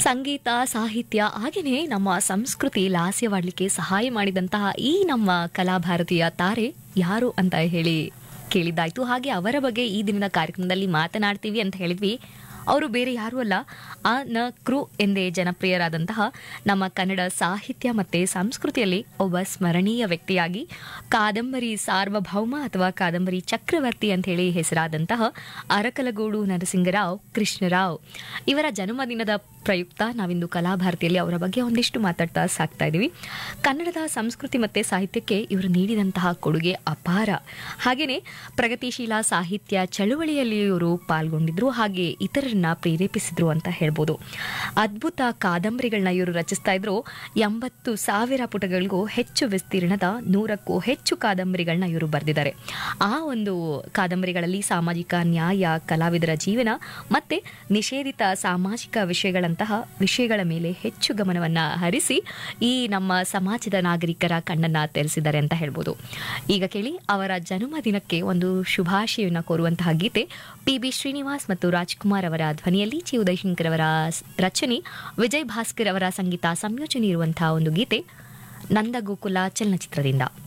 ಸಂಗೀತ ಸಾಹಿತ್ಯ ಹಾಗೆಯೇ ನಮ್ಮ ಸಂಸ್ಕೃತಿ ಲಾಸ್ಯವಾಡಲಿಕ್ಕೆ ಸಹಾಯ ಮಾಡಿದಂತಹ ಈ ನಮ್ಮ ಕಲಾಭಾರತೀಯ ತಾರೆ ಯಾರು ಅಂತ ಹೇಳಿ ಕೇಳಿದ್ದಾಯ್ತು ಹಾಗೆ ಅವರ ಬಗ್ಗೆ ಈ ದಿನದ ಕಾರ್ಯಕ್ರಮದಲ್ಲಿ ಮಾತನಾಡ್ತೀವಿ ಅಂತ ಹೇಳಿದ್ವಿ ಅವರು ಬೇರೆ ಯಾರೂ ಅಲ್ಲ ಆ ನ ಕೃ ಎಂದೇ ಜನಪ್ರಿಯರಾದಂತಹ ನಮ್ಮ ಕನ್ನಡ ಸಾಹಿತ್ಯ ಮತ್ತು ಸಂಸ್ಕೃತಿಯಲ್ಲಿ ಒಬ್ಬ ಸ್ಮರಣೀಯ ವ್ಯಕ್ತಿಯಾಗಿ ಕಾದಂಬರಿ ಸಾರ್ವಭೌಮ ಅಥವಾ ಕಾದಂಬರಿ ಚಕ್ರವರ್ತಿ ಅಂತ ಹೇಳಿ ಹೆಸರಾದಂತಹ ಅರಕಲಗೂಡು ನರಸಿಂಗರಾವ್ ಕೃಷ್ಣರಾವ್ ಇವರ ಜನ್ಮದಿನದ ಪ್ರಯುಕ್ತ ನಾವಿಂದು ಕಲಾಭಾರತಿಯಲ್ಲಿ ಅವರ ಬಗ್ಗೆ ಒಂದಿಷ್ಟು ಮಾತಾಡ್ತಾ ಸಾಕ್ತಾ ಇದ್ದೀವಿ ಕನ್ನಡದ ಸಂಸ್ಕೃತಿ ಮತ್ತು ಸಾಹಿತ್ಯಕ್ಕೆ ಇವರು ನೀಡಿದಂತಹ ಕೊಡುಗೆ ಅಪಾರ ಹಾಗೆಯೇ ಪ್ರಗತಿಶೀಲ ಸಾಹಿತ್ಯ ಚಳುವಳಿಯಲ್ಲಿ ಇವರು ಪಾಲ್ಗೊಂಡಿದ್ರು ಹಾಗೆ ಇತರರನ್ನ ಪ್ರೇರೇಪಿಸಿದ್ರು ಅಂತ ಹೇಳ್ಬೋದು ಅದ್ಭುತ ಕಾದಂಬರಿಗಳನ್ನ ಇವರು ರಚಿಸ್ತಾ ಇದ್ರು ಎಂಬತ್ತು ಸಾವಿರ ಪುಟಗಳಿಗೂ ಹೆಚ್ಚು ವಿಸ್ತೀರ್ಣದ ನೂರಕ್ಕೂ ಹೆಚ್ಚು ಕಾದಂಬರಿಗಳನ್ನ ಇವರು ಬರೆದಿದ್ದಾರೆ ಆ ಒಂದು ಕಾದಂಬರಿಗಳಲ್ಲಿ ಸಾಮಾಜಿಕ ನ್ಯಾಯ ಕಲಾವಿದರ ಜೀವನ ಮತ್ತೆ ನಿಷೇಧಿತ ಸಾಮಾಜಿಕ ವಿಷಯಗಳಂತಹ ವಿಷಯಗಳ ಮೇಲೆ ಹೆಚ್ಚು ಗಮನವನ್ನ ಹರಿಸಿ ಈ ನಮ್ಮ ಸಮಾಜದ ನಾಗರಿಕರ ಕಣ್ಣನ್ನ ತೆರೆಸಿದ್ದಾರೆ ಅಂತ ಹೇಳ್ಬೋದು ಈಗ ಕೇಳಿ ಅವರ ಜನ್ಮದಿನಕ್ಕೆ ಒಂದು ಶುಭಾಶಯವನ್ನು ಕೋರುವಂತಹ ಗೀತೆ ಪಿ ಬಿ ಶ್ರೀನಿವಾಸ್ ಮತ್ತು ರಾಜ್ಕುಮಾರ್ ಅವರ ಧ್ವನಿಯಲ್ಲಿ ಚಿ ಉದಯಶಂಕರ್ ಅವರ ಸ್- ರಚನೆ ವಿಜಯ್ ಭಾಸ್ಕರ್ ಅವರ ಸಂಗೀತ ಸಂಯೋಜನೆ ಇರುವಂತಹ ಒಂದು ಗೀತೆ ನಂದಗೋಕುಲ ಚಲನಚಿತ್ರದಿಂದ